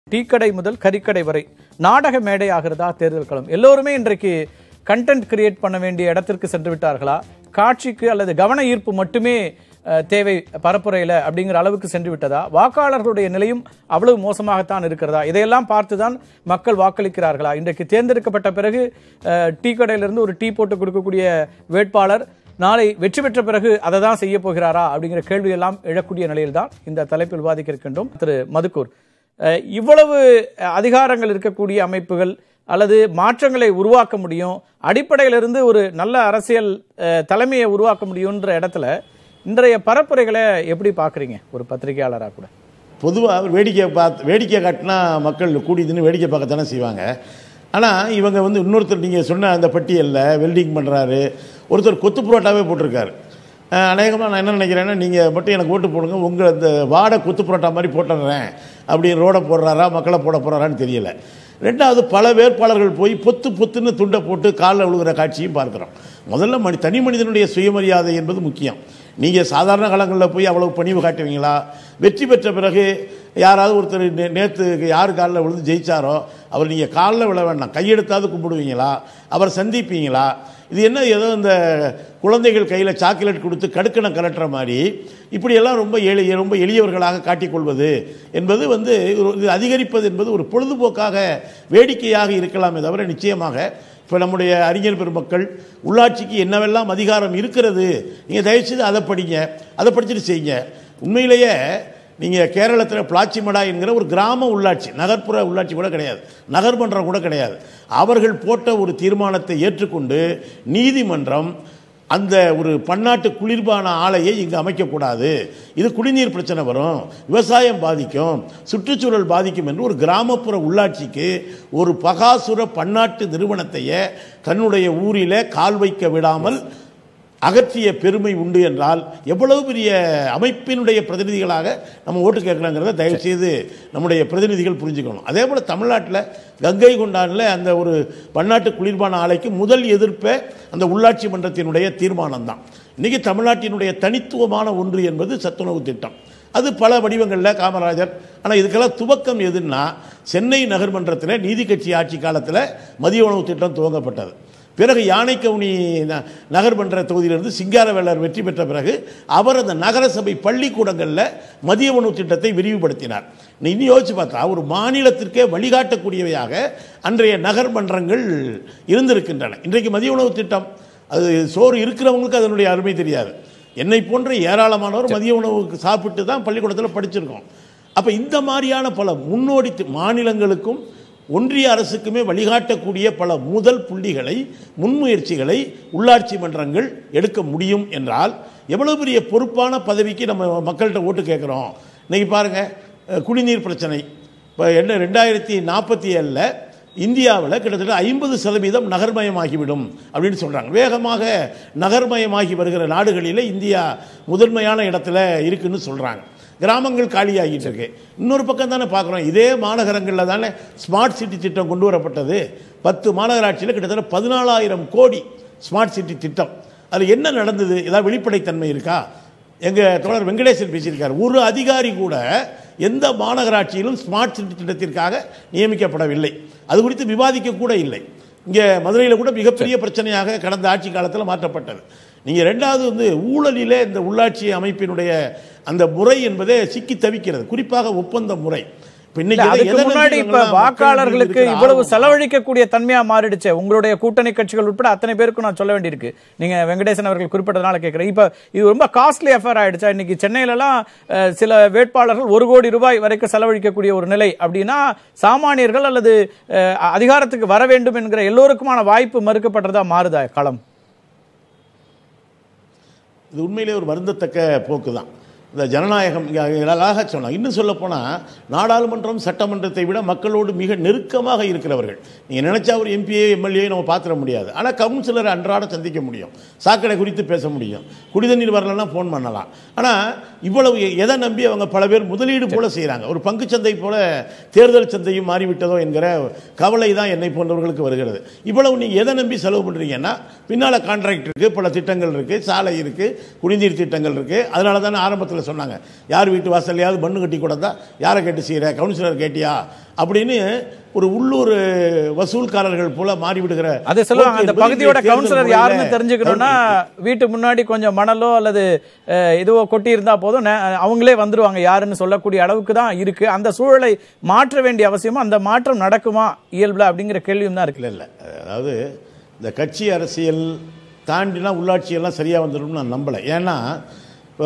டீக்கடை முதல் கறிக்கடை வரை நாடக மேடை ஆகிறதா தேர்தல் களம் எல்லோருமே இன்றைக்கு கண்டென்ட் கிரியேட் பண்ண வேண்டிய இடத்திற்கு சென்று விட்டார்களா காட்சிக்கு அல்லது கவன ஈர்ப்பு மட்டுமே அஹ், தேவை பரப்புரையில அப்படிங்கிற அளவுக்கு சென்று விட்டதா வாக்காளர்களுடைய நிலையும் அவ்வளவு மோசமாகத்தான் இருக்கிறதா இதையெல்லாம் பார்த்துதான் மக்கள் வாக்களிக்கிறார்களா இன்றைக்கு தேர்ந்தெடுக்கப்பட்ட பிறகு அஹ், டீ கடையிலிருந்து ஒரு டீ போட்டு கொடுக்கக்கூடிய வேட்பாளர் நாளை வெற்றி பெற்ற பிறகு அதை தான் செய்ய போகிறாரா அப்படிங்கிற கேள்வி எல்லாம் எழக்கூடிய நிலையில்தான் இந்த தலைப்பில் விவாதிக்க இருக்கின்றோம் திரு மதுக்கூர் அஹ், இவ்வளவு அஹ், அதிகாரங்கள் இருக்கக்கூடிய அமைப்புகள் அல்லது மாற்றங்களை உருவாக்க முடியும் அடிப்படையிலிருந்து ஒரு நல்ல அரசியல் அஹ், தலைமையை உருவாக்க முடியுன்ற இடத்துல இன்றைய பரப்புரைகளை எப்படி பார்க்குறீங்க ஒரு பத்திரிகையாளராக கூட பொதுவாக வேடிக்கை பார்த்து வேடிக்கை காட்டினா மக்கள் கூடி நின்று வேடிக்கை பார்க்கத்தானே செய்வாங்க ஆனால் இவங்க வந்து இன்னொருத்தர் நீங்கள் சொன்ன அந்த பட்டியலில் வெல்டிங் பண்ணுறாரு ஒருத்தர் கொத்து புரோட்டாவே போட்டிருக்காரு அநேகமாக நான் என்ன நினைக்கிறேன்னா நீங்கள் மட்டும் எனக்கு ஓட்டு போடுங்க உங்கள் அந்த வாடை கொத்து புரோட்டா மாதிரி போட்டுடுறேன் அப்படின்னு ரோடை போடுறாரா மக்களை போட போகிறாரான்னு தெரியல ரெண்டாவது பல வேட்பாளர்கள் போய் பொத்து பொத்துன்னு துண்டை போட்டு காலில் விழுகிற காட்சியும் பார்க்குறோம் முதல்ல மனி தனி மனிதனுடைய சுயமரியாதை என்பது முக்கியம் நீங்கள் சாதாரண காலங்களில் போய் அவ்வளவு பணிவு காட்டுவீங்களா வெற்றி பெற்ற பிறகு யாராவது ஒருத்தர் நே நேற்று யார் காலில் விழுந்து ஜெயிச்சாரோ அவர் நீங்கள் காலில் விழ வேண்டாம் கையெடுத்தாவது கும்பிடுவீங்களா அவர் சந்திப்பீங்களா இது என்ன ஏதோ இந்த குழந்தைகள் கையில் சாக்லேட் கொடுத்து கடுக்கணம் கலட்டுற மாதிரி இப்படியெல்லாம் ரொம்ப எளிய ரொம்ப எளியவர்களாக காட்டிக்கொள்வது என்பது வந்து ஒரு- இது அதிகரிப்பது என்பது ஒரு பொழுதுபோக்காக வேடிக்கையாக இருக்கலாமே தவிர நிச்சயமாக இப்போ நம்முடைய அறிஞர் பெருமக்கள் உள்ளாட்சிக்கு என்னவெல்லாம் அதிகாரம் இருக்கிறது நீங்கள் தயவுசெய்து அதை படிங்க அதை படிச்சுட்டு செய்யுங்க உண்மையிலேயே நீங்கள் கேரளத்தில் பிளாச்சிமடா என்கிற ஒரு கிராம உள்ளாட்சி நகர்ப்புற உள்ளாட்சி கூட கிடையாது நகர்மன்றம் கூட கிடையாது அவர்கள் போட்ட ஒரு தீர்மானத்தை ஏற்றுக்கொண்டு நீதிமன்றம் அந்த ஒரு பன்னாட்டு குளிர்பான ஆலையை இங்கு அமைக்கக்கூடாது இது குடிநீர் பிரச்சனை வரும் விவசாயம் பாதிக்கும் சுற்றுச்சூழல் பாதிக்கும் என்று ஒரு கிராமப்புற உள்ளாட்சிக்கு ஒரு பகாசுர பன்னாட்டு நிறுவனத்தையே தன்னுடைய ஊரில் கால் வைக்க விடாமல் அகற்றிய பெருமை உண்டு என்றால் எவ்வளவு பெரிய அமைப்பினுடைய பிரதிநிதிகளாக நம்ம ஓட்டு கேட்குறாங்கிறத தயவுசெய்து நம்முடைய பிரதிநிதிகள் புரிஞ்சுக்கணும் அதே போல் தமிழ்நாட்டில் கங்கை கொண்டானில் அந்த ஒரு பன்னாட்டு குளிர்பான ஆலைக்கு முதல் எதிர்ப்பே அந்த உள்ளாட்சி மன்றத்தினுடைய தீர்மானம் தான் இன்றைக்கி தமிழ்நாட்டினுடைய தனித்துவமான ஒன்று என்பது சத்துணவு திட்டம் அது பல வடிவங்களில் காமராஜர் ஆனால் இதுக்கெல்லாம் துவக்கம் எதுன்னா சென்னை நகர்மன்றத்தில் நீதி கட்சி ஆட்சி காலத்தில் மதிய உணவு திட்டம் துவங்கப்பட்டது பிறகு யானைக்கவுனி ந- நகர்மன்ற தொகுதியிலிருந்து சிங்காரவேலர் வெற்றி பெற்ற பிறகு அவர் அந்த நகரசபை பள்ளிக்கூடங்களில் மதிய உணவு திட்டத்தை விரிவுபடுத்தினார் நீ இன்னும் யோசிச்சு பார்த்தா ஒரு மாநிலத்திற்கே வழிகாட்டக்கூடியவையாக அன்றைய நகர்மன்றங்கள் இருந்திருக்கின்றன இன்றைக்கு மதிய உணவு திட்டம் அது சோறு இருக்கிறவங்களுக்கு அதனுடைய அருமை தெரியாது என்னை போன்ற ஏராளமானவர் மதிய உணவுக்கு சாப்பிட்டு தான் பள்ளிக்கூடத்தில் படிச்சிருக்கோம் அப்போ இந்த மாதிரியான பல முன்னோடி தி- மாநிலங்களுக்கும் ஒன்றிய அரசுக்குமே வழிகாட்டக்கூடிய பல முதல் புள்ளிகளை முன்முயற்சிகளை உள்ளாட்சி மன்றங்கள் எடுக்க முடியும் என்றால் எவ்வளவு பெரிய பொறுப்பான பதவிக்கு நம்ம மக்கள்கிட்ட ஓட்டு கேட்குறோம் இன்னைக்கு பாருங்க அஹ், குடிநீர் பிரச்சனை இப்போ என்ன ரெண்டாயிரத்தி நாற்பத்தி ஏழில் இந்தியாவில் கிட்டத்தட்ட ஐம்பது சதவீதம் நகர்மயமாகிவிடும் அப்படின்னு சொல்கிறாங்க வேகமாக நகர்மயமாகி வருகிற நாடுகளில் இந்தியா முதன்மையான இடத்துல இருக்குன்னு சொல்கிறாங்க கிராமங்கள் காலியாகிட்டு இருக்கு இன்னொரு பக்கம் தானே பார்க்குறோம் இதே மாநகரங்களில் தானே ஸ்மார்ட் சிட்டி திட்டம் கொண்டு வரப்பட்டது பத்து மாநகராட்சியில் கிட்டத்தட்ட பதினாலாயிரம் கோடி ஸ்மார்ட் சிட்டி திட்டம் அதில் என்ன நடந்தது ஏதாவது வெளிப்படைத்தன்மை இருக்கா எங்கள் தோழர் வெங்கடேசன் பேசியிருக்கார் ஒரு அதிகாரி கூட எந்த மாநகராட்சியிலும் ஸ்மார்ட் சிட்டி திட்டத்திற்காக நியமிக்கப்படவில்லை அது குறித்து விவாதிக்க கூட இல்லை இங்கே மதுரையில் கூட மிகப்பெரிய பிரச்சனையாக கடந்த ஆட்சி காலத்தில் மாற்றப்பட்டது நீங்கள் ரெண்டாவது வந்து ஊழலிலே இந்த உள்ளாட்சி அமைப்பினுடைய அந்த முறை என்பதே சிக்கி தவிக்கிறது குறிப்பாக ஒப்பந்த முறை இப்ப இல்ல, இன்னைக்கு எதை- அதுக்கு எதை முன்னாடி நம்பி இப்ப இவங்கெல்லாம் மக்கள் வாக்காளர்களுக்கு இருக்கிற இவ்வளவு ஆர்வம் செலவழிக்கக்கூடிய தன்மையா மாறிடுச்சு உங்களுடைய கூட்டணி கட்சிகள் உட்பட அத்தனை பேருக்கும் நான் சொல்ல வேண்டியிருக்கு நீங்க வெங்கடேசன் அவர்கள் குறிப்பிட்டதுனால கேட்கிறேன் இப்ப இது ரொம்ப காஸ்ட்லி அஃபேர் ஆயிடுச்சா இன்னைக்கு சென்னையில எல்லாம் அஹ், சில வேட்பாளர்கள் ஒரு கோடி ரூபாய் வரைக்கும் செலவழிக்கக்கூடிய ஒரு நிலை அப்படின்னா சாமானியர்கள் அல்லது அஹ், அதிகாரத்துக்கு வர வேண்டும் என்கிற எல்லோருக்குமான வாய்ப்பு மறுக்கப்படுறதா மாறுதா களம் இது உண்மையிலே ஒரு வருந்தத்தக்க போக்கு தான் இந்த ஜனநாயகம் இங்கே அழகாக சொன்னாங்க இன்னும் சொல்லப்போனால் நாடாளுமன்றம் சட்டமன்றத்தை விட மக்களோடு மிக நெருக்கமாக இருக்கிறவர்கள் நீங்கள் நினைச்சா ஒரு எம்பிஏ எம்எல்ஏ நம்ம பார்த்துட முடியாது ஆனால் கவுன்சிலரை அன்றாட சந்திக்க முடியும் சாக்கடை குறித்து பேச முடியும் குடிதண்ணீர் வரலன்னா ஃபோன் பண்ணலாம் ஆனால் இவ்வளவு எ- எதை நம்பி அவங்க பல பேர் முதலீடு போல செய்கிறாங்க ஒரு பங்குச்சந்தை போல தேர்தல் சந்தையும் மாறிவிட்டதோ என்கிற கவலை தான் என்னை போன்றவர்களுக்கு வருகிறது இவ்வளவு நீங்கள் எதை நம்பி செலவு பண்ணுறீங்கன்னா பின்னால் கான்ட்ராக்ட் இருக்குது பல திட்டங்கள் இருக்குது சாலை இருக்குது குடிநீர் திட்டங்கள் இருக்குது அதனால தானே ஆரம்பத்தில் மாநாட்டில் சொன்னாங்க யார் வீட்டு வாசல்லையாவது மண்ணு கட்டி கொடுத்தா யாரை கேட்டு செய்கிற கவுன்சிலர் கேட்டியா அப்படின்னு ஒரு உள்ளூர் வசூல்காரர்கள் போல மாறிவிடுகிற அது சொல்லுவாங்க போக்கு அந்த என்பது பகுதியோட இன்றைய தேர்தல் கவுன்சிலர் முறையில யாருன்னு தெரிஞ்சுக்கணும்னா வீட்டு முன்னாடி கொஞ்சம் மணலோ அல்லது அஹ், இதுவோ கொட்டி இருந்தா போதும் நே- அவங்களே வந்துருவாங்க யாருன்னு சொல்லக்கூடிய அளவுக்கு தான் இருக்கு அந்த சூழலை மாற்ற வேண்டிய அவசியமா அந்த மாற்றம் நடக்குமா இயல்புல அப்படிங்கிற கேள்வியும் தான் இருக்கு இல்லை இல்லை அதாவது இந்த கட்சி அரசியல் தாண்டினா உள்ளாட்சியெல்லாம் சரியாக வந்துடும்னு நான் நம்பலை ஏன்னா இப்போ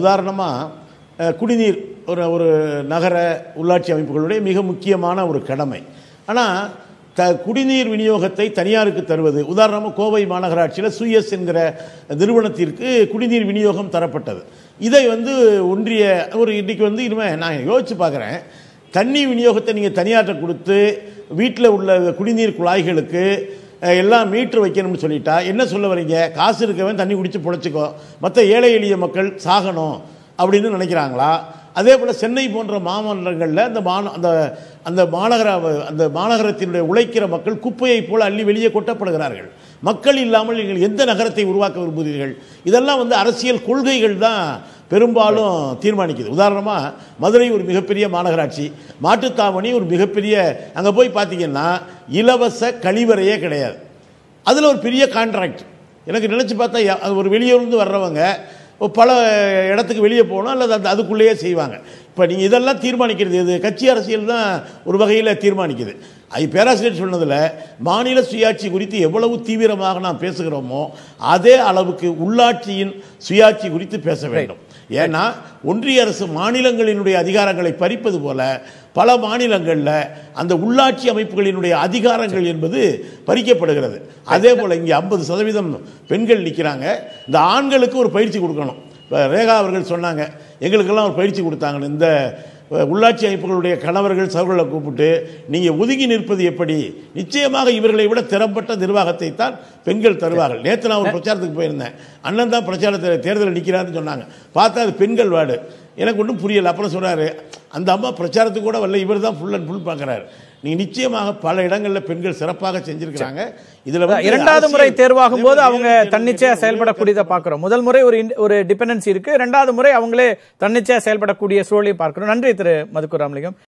உதாரணமாக குடிநீர் ஒரு ஒரு நகர உள்ளாட்சி அமைப்புகளுடைய மிக முக்கியமான ஒரு கடமை ஆனால் த குடிநீர் விநியோகத்தை தனியாருக்கு தருவது உதாரணமாக கோவை மாநகராட்சியில் சுயஸ் என்கிற நிறுவனத்திற்கு குடிநீர் விநியோகம் தரப்பட்டது இதை வந்து ஒன்றிய ஒரு இன்னைக்கு வந்து இனிமேல் நான் யோசிச்சு பார்க்குறேன் தண்ணி விநியோகத்தை நீங்கள் தனியார்ட்ட கொடுத்து வீட்டில் உள்ள குடிநீர் குழாய்களுக்கு அஹ், எல்லாம் மீட்ரு வைக்கணும்னு சொல்லிட்டா என்ன சொல்ல வரீங்க காசு இருக்கவன் தண்ணி குடிச்சு பொழைச்சிக்கோ மற்ற ஏழை எளிய மக்கள் சாகணும் அப்படின்னு நினைக்கிறாங்களா அதே போல் சென்னை போன்ற மாமன்றங்களில் அந்த மான அந்த அந்த மாநகர அந்த மாநகரத்தினுடைய உழைக்கிற மக்கள் குப்பையைப் போல அள்ளி வெளியே கொட்டப்படுகிறார்கள் மக்கள் இல்லாமல் நீங்கள் எந்த நகரத்தை உருவாக்க விரும்புகிறீர்கள் இதெல்லாம் வந்து அரசியல் கொள்கைகள் தான் பெரும்பாலும் தீர்மானிக்குது உதாரணமாக மதுரை ஒரு மிகப்பெரிய மாநகராட்சி மாட்டுத்தாவணி ஒரு மிகப்பெரிய அங்கே போய் பார்த்தீங்கன்னா இலவச கழிவறையே கிடையாது அதில் ஒரு பெரிய கான்ட்ராக்ட் எனக்கு நினச்சி பார்த்தா யா- அது ஒரு வெளியூர்ந்து வர்றவங்க பல இடத்துக்கு வெளியே போகணும் அல்லது அது அதுக்குள்ளேயே செய்வாங்க இப்போ நீங்கள் இதெல்லாம் தீர்மானிக்கிறது எது கட்சி அரசியல் தான் ஒரு வகையில் தீர்மானிக்குது ஐ பேராசிரியர் சொன்னதில் மாநில சுயாட்சி குறித்து எவ்வளவு தீவிரமாக நாம் பேசுகிறோமோ அதே அளவுக்கு உள்ளாட்சியின் சுயாட்சி குறித்து பேச வேண்டும் ஏன்னா ஒன்றிய அரசு மாநிலங்களினுடைய அதிகாரங்களை பறிப்பது போல பல மாநிலங்களில் அந்த உள்ளாட்சி அமைப்புகளினுடைய அதிகாரங்கள் என்பது பறிக்கப்படுகிறது அதே போல் இங்கே ஐம்பது சதவீதம் பெண்கள் நிற்கிறாங்க இந்த ஆண்களுக்கு ஒரு பயிற்சி கொடுக்கணும் இப்போ ரேகா அவர்கள் சொன்னாங்க எங்களுக்கெல்லாம் ஒரு பயிற்சி கொடுத்தாங்கன்னு இந்த அஹ், உள்ளாட்சி அமைப்புகளுடைய கணவர்கள் சவர்களை கூப்பிட்டு நீங்கள் ஒதுங்கி நிற்பது எப்படி நிச்சயமாக இவர்களை விட திறம்பட்ட நிர்வாகத்தை தான் பெண்கள் தருவார்கள் நேற்று நான் ஒரு பிரச்சாரத்துக்கு போயிருந்தேன் அண்ணன் தான் பிரச்சாரத்தில் தேர்தலில் நிற்கிறாருன்னு சொன்னாங்க பார்த்தா அது பெண்கள் வார்டு எனக்கு ஒன்றும் புரியல அப்புறம் சொன்னாரு அந்த அம்மா பிரச்சாரத்துக்கு கூட வரல இவர் தான் ஃபுல் அண்ட் ஃபுல் பார்க்குறாரு நீங்க நிச்சயமாக பல இடங்களில் பெண்கள் சிறப்பாக செஞ்சிருக்கிறாங்க இதுல வந்து இரண்டாவது முறை அரசியல் தேர்வாகும் போது அவங்க தேர்தல் தன்னிச்சையா தேர்தல் செயல்படக்கூடியதை பார்க்கிறோம் முதல் முறை ஒரு இன்- ஒரு டிபெண்டன்சி இருக்கு இரண்டாவது முறை அவங்களே தன்னிச்சையா செயல்படக்கூடிய சூழலை பார்க்கிறோம் நன்றி திரு மதுக்குர் ராமலிங்கம்